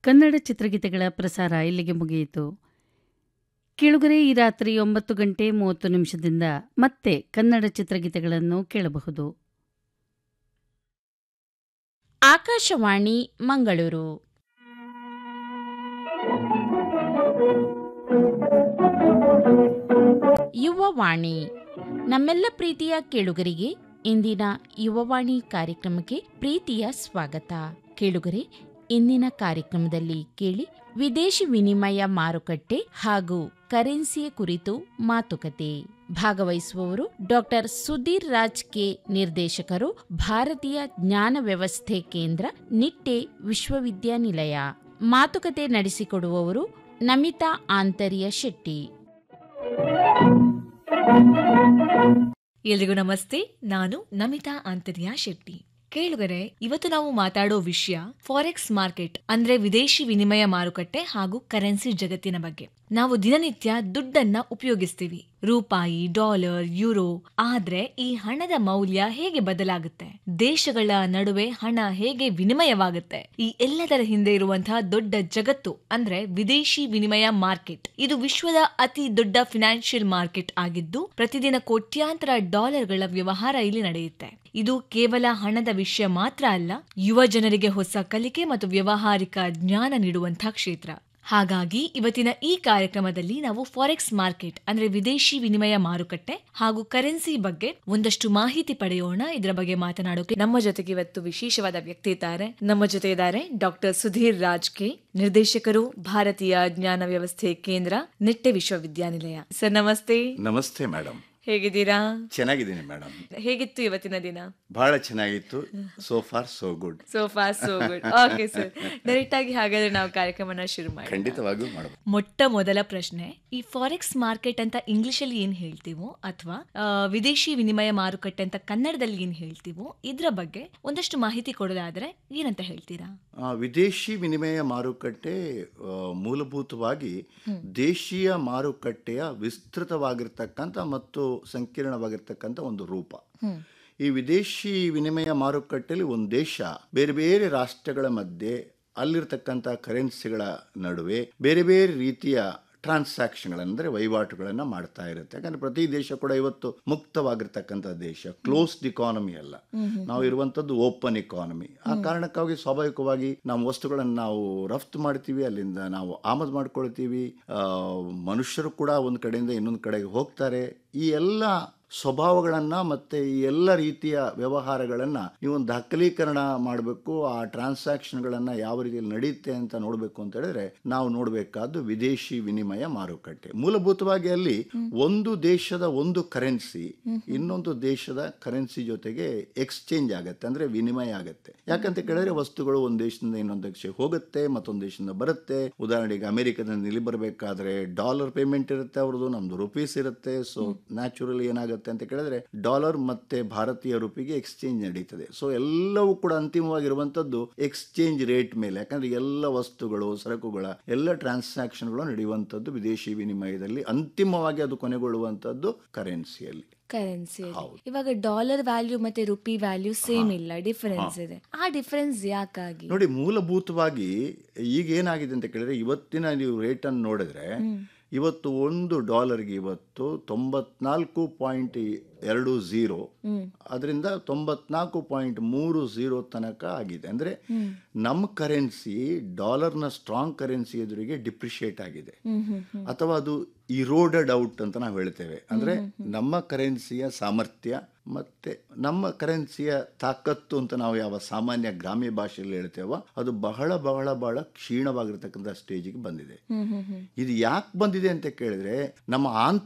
ಕನ್ನಡ ಚಿತ್ರಗೀತೆಗಳ ಪ್ರಸಾರ ಇಲ್ಲಿಗೆ ಮುಗಿಯಿತು ಕೇಳುಗರೆ ಈ ರಾತ್ರಿ ಒಂಬತ್ತು ಗಂಟೆ ಮೂವತ್ತು ನಿಮಿಷದಿಂದ ಮತ್ತೆ ಕನ್ನಡ ಚಿತ್ರಗೀತೆಗಳನ್ನು ಕೇಳಬಹುದು ಆಕಾಶವಾಣಿ ಮಂಗಳೂರು ಯುವವಾಣಿ ನಮ್ಮೆಲ್ಲ ಪ್ರೀತಿಯ ಕೇಳುಗರಿಗೆ ಇಂದಿನ ಯುವವಾಣಿ ಕಾರ್ಯಕ್ರಮಕ್ಕೆ ಪ್ರೀತಿಯ ಸ್ವಾಗತ ಕೇಳುಗರೆ ಇಂದಿನ ಕಾರ್ಯಕ್ರಮದಲ್ಲಿ ಕೇಳಿ ವಿದೇಶಿ ವಿನಿಮಯ ಮಾರುಕಟ್ಟೆ ಹಾಗೂ ಕರೆನ್ಸಿಯ ಕುರಿತು ಮಾತುಕತೆ ಭಾಗವಹಿಸುವವರು ಡಾಕ್ಟರ್ ಸುಧೀರ್ ರಾಜ್ ಕೆ ನಿರ್ದೇಶಕರು ಭಾರತೀಯ ಜ್ಞಾನ ವ್ಯವಸ್ಥೆ ಕೇಂದ್ರ ನಿಟ್ಟೆ ವಿಶ್ವವಿದ್ಯಾನಿಲಯ ಮಾತುಕತೆ ನಡೆಸಿಕೊಡುವವರು ನಮಿತಾ ಆಂತರ್ಯ ಶೆಟ್ಟಿ ಎಲ್ರಿಗೂ ನಮಸ್ತೆ ನಾನು ನಮಿತಾ ಆಂತರ್ಯ ಶೆಟ್ಟಿ ಕೇಳುಗರೆ ಇವತ್ತು ನಾವು ಮಾತಾಡೋ ವಿಷಯ ಫಾರೆಕ್ಸ್ ಮಾರ್ಕೆಟ್ ಅಂದ್ರೆ ವಿದೇಶಿ ವಿನಿಮಯ ಮಾರುಕಟ್ಟೆ ಹಾಗೂ ಕರೆನ್ಸಿ ಜಗತ್ತಿನ ಬಗ್ಗೆ ನಾವು ದಿನನಿತ್ಯ ದುಡ್ಡನ್ನ ಉಪಯೋಗಿಸ್ತೀವಿ ರೂಪಾಯಿ ಡಾಲರ್ ಯುರೋ ಆದ್ರೆ ಈ ಹಣದ ಮೌಲ್ಯ ಹೇಗೆ ಬದಲಾಗುತ್ತೆ ದೇಶಗಳ ನಡುವೆ ಹಣ ಹೇಗೆ ವಿನಿಮಯವಾಗುತ್ತೆ ಈ ಎಲ್ಲದರ ಹಿಂದೆ ಇರುವಂತಹ ದೊಡ್ಡ ಜಗತ್ತು ಅಂದ್ರೆ ವಿದೇಶಿ ವಿನಿಮಯ ಮಾರ್ಕೆಟ್ ಇದು ವಿಶ್ವದ ಅತಿ ದೊಡ್ಡ ಫಿನಾನ್ಷಿಯಲ್ ಮಾರ್ಕೆಟ್ ಆಗಿದ್ದು ಪ್ರತಿದಿನ ಕೋಟ್ಯಾಂತರ ಡಾಲರ್ಗಳ ವ್ಯವಹಾರ ಇಲ್ಲಿ ನಡೆಯುತ್ತೆ ಇದು ಕೇವಲ ಹಣದ ವಿಷಯ ಮಾತ್ರ ಅಲ್ಲ ಯುವ ಜನರಿಗೆ ಹೊಸ ಕಲಿಕೆ ಮತ್ತು ವ್ಯವಹಾರಿಕ ಜ್ಞಾನ ನೀಡುವಂತಹ ಕ್ಷೇತ್ರ ಹಾಗಾಗಿ ಇವತ್ತಿನ ಈ ಕಾರ್ಯಕ್ರಮದಲ್ಲಿ ನಾವು ಫಾರೆಕ್ಸ್ ಮಾರ್ಕೆಟ್ ಅಂದ್ರೆ ವಿದೇಶಿ ವಿನಿಮಯ ಮಾರುಕಟ್ಟೆ ಹಾಗೂ ಕರೆನ್ಸಿ ಬಗ್ಗೆ ಒಂದಷ್ಟು ಮಾಹಿತಿ ಪಡೆಯೋಣ ಇದರ ಬಗ್ಗೆ ಮಾತನಾಡೋಕೆ ನಮ್ಮ ಜೊತೆಗೆ ಇವತ್ತು ವಿಶೇಷವಾದ ವ್ಯಕ್ತಿ ಇದ್ದಾರೆ ನಮ್ಮ ಜೊತೆ ಇದ್ದಾರೆ ಡಾಕ್ಟರ್ ಸುಧೀರ್ ರಾಜ್ ಕೆ ನಿರ್ದೇಶಕರು ಭಾರತೀಯ ಜ್ಞಾನ ವ್ಯವಸ್ಥೆ ಕೇಂದ್ರ ನಿಟ್ಟೆ ವಿಶ್ವವಿದ್ಯಾನಿಲಯ ಸರ್ ನಮಸ್ತೆ ನಮಸ್ತೆ ಮೇಡಮ್ ಹೇಗಿದ್ದೀರಾ ಚೆನ್ನಾಗಿದ್ದೀನಿ ಮೇಡಮ್ ಹೇಗಿತ್ತು ಇವತ್ತಿನ ದಿನ ಬಹಳ ಚೆನ್ನಾಗಿತ್ತು so far so good so fast so good okay sir direct ಆಗಿ ಹಾಗಾದ್ರೆ ನಾವು ಕಾರ್ಯಕ್ರಮನ ಶುರು ಮಾಡಿ ಖಂಡಿತವಾಗಿಯೂ ಮಾಡಬಹುದು ಮೊಟ್ಟ ಮೊದಲ ಪ್ರಶ್ನೆ ಈ ಫಾರೆಕ್ಸ್ ಮಾರ್ಕೆಟ್ ಅಂತ ಇಂಗ್ಲಿಷ್ ಅಲ್ಲಿ ಏನ್ ಹೇಳ್ತೀವೋ ಅಥವಾ ಆ, ವಿದೇಶಿ ವಿನಿಮಯ ಮಾರುಕಟ್ಟೆ ಅಂತ ಕನ್ನಡದಲ್ಲಿ ಏನ್ ಹೇಳ್ತೀವೋ ಇದ್ರ ಬಗ್ಗೆ ಒಂದಷ್ಟು ಮಾಹಿತಿ ಕೊಡೋದಾದ್ರೆ ಏನಂತ ಹೇಳ್ತೀರಾ ಆ, ವಿದೇಶಿ ವಿನಿಮಯ ಮಾರುಕಟ್ಟೆ ಆ, ಮೂಲಭೂತವಾಗಿ ದೇಶೀಯ ಮಾರುಕಟ್ಟೆಯ ವಿಸ್ತೃತವಾಗಿರ್ತಕ್ಕಂಥ ಮತ್ತು ಸಂಕೀರ್ಣವಾಗಿರ್ತಕ್ಕಂಥ ಒಂದು ರೂಪ ಈ ವಿದೇಶಿ ವಿನಿಮಯ ಮಾರುಕಟ್ಟೆಯಲ್ಲಿ ಒಂದು ದೇಶ ಬೇರೆ ಬೇರೆ ರಾಷ್ಟ್ರಗಳ ಮಧ್ಯೆ ಅಲ್ಲಿರ್ತಕ್ಕಂಥ ಕರೆನ್ಸಿಗಳ ನಡುವೆ ಬೇರೆ ಬೇರೆ ರೀತಿಯ ಟ್ರಾನ್ಸಾಕ್ಷನ್ಗಳಂದ್ರೆ ವಹಿವಾಟುಗಳನ್ನು ಮಾಡ್ತಾ ಇರುತ್ತೆ ಯಾಕಂದ್ರೆ ಪ್ರತಿ ದೇಶ ಕೂಡ ಇವತ್ತು ಮುಕ್ತವಾಗಿರ್ತಕ್ಕಂಥ ದೇಶ ಕ್ಲೋಸ್ಡ್ ಇಕಾನಮಿ ಅಲ್ಲ ನಾವು ಇರುವಂತದ್ದು ಓಪನ್ ಇಕಾನಮಿ ಆ ಕಾರಣಕ್ಕಾಗಿ ಸ್ವಾಭಾವಿಕವಾಗಿ ನಾವು ವಸ್ತುಗಳನ್ನು ನಾವು ರಫ್ತು ಮಾಡ್ತೀವಿ ಅಲ್ಲಿಂದ ನಾವು ಆಮದು ಮಾಡ್ಕೊಳ್ತೀವಿ ಆ, ಮನುಷ್ಯರು ಕೂಡ ಒಂದು ಕಡೆಯಿಂದ ಇನ್ನೊಂದು ಕಡೆಗೆ ಹೋಗ್ತಾರೆ ಈ ಎಲ್ಲ ಸ್ವಭಾವಗಳನ್ನು ಮತ್ತೆ ಈ ಎಲ್ಲ ರೀತಿಯ ವ್ಯವಹಾರಗಳನ್ನು ನೀವು ಒಂದು ದಾಖಲೀಕರಣ ಮಾಡಬೇಕು ಆ ಟ್ರಾನ್ಸಾಕ್ಷನ್ಗಳನ್ನು ಯಾವ ರೀತಿಯಲ್ಲಿ ನಡೆಯುತ್ತೆ ಅಂತ ನೋಡಬೇಕು ಅಂತ ಹೇಳಿದ್ರೆ ನಾವು ನೋಡಬೇಕಾದ್ದು ವಿದೇಶಿ ವಿನಿಮಯ ಮಾರುಕಟ್ಟೆ ಮೂಲಭೂತವಾಗಿ ಅಲ್ಲಿ ಒಂದು ದೇಶದ ಒಂದು ಕರೆನ್ಸಿ ಇನ್ನೊಂದು ದೇಶದ ಕರೆನ್ಸಿ ಜೊತೆಗೆ ಎಕ್ಸ್ಚೇಂಜ್ ಆಗುತ್ತೆ ಅಂದ್ರೆ ವಿನಿಮಯ ಆಗುತ್ತೆ ಯಾಕಂತ ಕೇಳಿದ್ರೆ ವಸ್ತುಗಳು ಒಂದು ದೇಶದಿಂದ ಇನ್ನೊಂದು ದೇಶಕ್ಕೆ ಹೋಗುತ್ತೆ ಮತ್ತೊಂದು ದೇಶದಿಂದ ಬರುತ್ತೆ ಉದಾಹರಣೆಗೆ ಅಮೆರಿಕದಿಂದ ಇಲ್ಲಿ ಬರಬೇಕಾದ್ರೆ ಡಾಲರ್ ಪೇಮೆಂಟ್ ಇರುತ್ತೆ ಅವ್ರದ್ದು ನಮ್ದು ರುಪೀಸ್ ಇರುತ್ತೆ ಸೊ ನ್ಯಾಚುರಲಿ ಏನಾಗುತ್ತೆ ಅಂತ ಕೇಳಿದ್ರೆ ಡಾಲರ್ ಮತ್ತೆ ಭಾರತೀಯ ರುಪಿಗೆ ಎಕ್ಸ್ಚೇಂಜ್ ನಡೀತದೆ ಸೊ ಎಲ್ಲವೂ ಕೂಡ ಅಂತಿಮವಾಗಿರುವಂತದ್ದು ಎಕ್ಸ್ಚೇಂಜ್ ರೇಟ್ ಮೇಲೆ ಯಾಕಂದ್ರೆ ಎಲ್ಲ ವಸ್ತುಗಳು ಸರಕುಗಳ ಎಲ್ಲ ಟ್ರಾನ್ಸಾಕ್ಷನ್ಗಳು ನಡೆಯುವಂತದ್ದು ವಿದೇಶಿ ವಿನಿಮಯದಲ್ಲಿ ಅಂತಿಮವಾಗಿ ಅದು ಕೊನೆಗೊಳ್ಳುವಂತದ್ದು ಕರೆನ್ಸಿಯಲ್ಲಿ ಕರೆನ್ಸಿ ಹೌದು. ಇವಾಗ ಡಾಲರ್ ವ್ಯಾಲ್ಯೂ ಮತ್ತೆ ರುಪಿ ವ್ಯಾಲ್ಯೂ ಸೇಮ್ ಇಲ್ಲ ಡಿಫರೆನ್ಸ್ ಇದೆ ಆ ಡಿಫರೆನ್ಸ್ ಯಾಕಾಗಿ ನೋಡಿ ಮೂಲಭೂತವಾಗಿ ಈಗ ಏನಾಗಿದೆ ಅಂತ ಕೇಳಿದ್ರೆ ಇವತ್ತಿನ ನೀವು ರೇಟ್ ಅನ್ನು ನೋಡಿದ್ರೆ ಇವತ್ತು ಒಂದು ಡಾಲರ್ಗೆ ಇವತ್ತು ತೊಂಬತ್ನಾಲ್ಕು ಪಾಯಿಂಟ್ ಎರಡು ಝೀರೋ ಅದರಿಂದ ತೊಂಬತ್ನಾಲ್ಕು ಪಾಯಿಂಟ್ ಮೂರು ಝೀರೋ ತನಕ ಆಗಿದೆ ಅಂದ್ರೆ ನಮ್ಮ ಕರೆನ್ಸಿ ಡಾಲರ್ನ ಸ್ಟ್ರಾಂಗ್ ಕರೆನ್ಸಿ ಎದುರಿಗೆ ಡಿಪ್ರಿಷಿಯೇಟ್ ಆಗಿದೆ ಅಥವಾ ಅದು ಇರೋಡೆಡ್ ಔಟ್ ಅಂತ ನಾವು ಹೇಳ್ತೇವೆ ಅಂದ್ರೆ ನಮ್ಮ ಕರೆನ್ಸಿಯ ಸಾಮರ್ಥ್ಯ ಮತ್ತೆ ನಮ್ಮ ಕರೆನ್ಸಿಯ ತಾಕತ್ತು ಅಂತ ನಾವು ಯಾವ ಸಾಮಾನ್ಯ ಗ್ರಾಮ್ಯ ಭಾಷೆಯಲ್ಲಿ ಹೇಳ್ತೇವೋ ಅದು ಬಹಳ ಬಹಳ ಬಹಳ ಕ್ಷೀಣವಾಗಿರ್ತಕ್ಕಂಥ ಸ್ಟೇಜಿಗೆ ಬಂದಿದೆ ಇದು ಯಾಕೆ ಬಂದಿದೆ ಅಂತ ಕೇಳಿದ್ರೆ ನಮ್ಮ ಆಂತ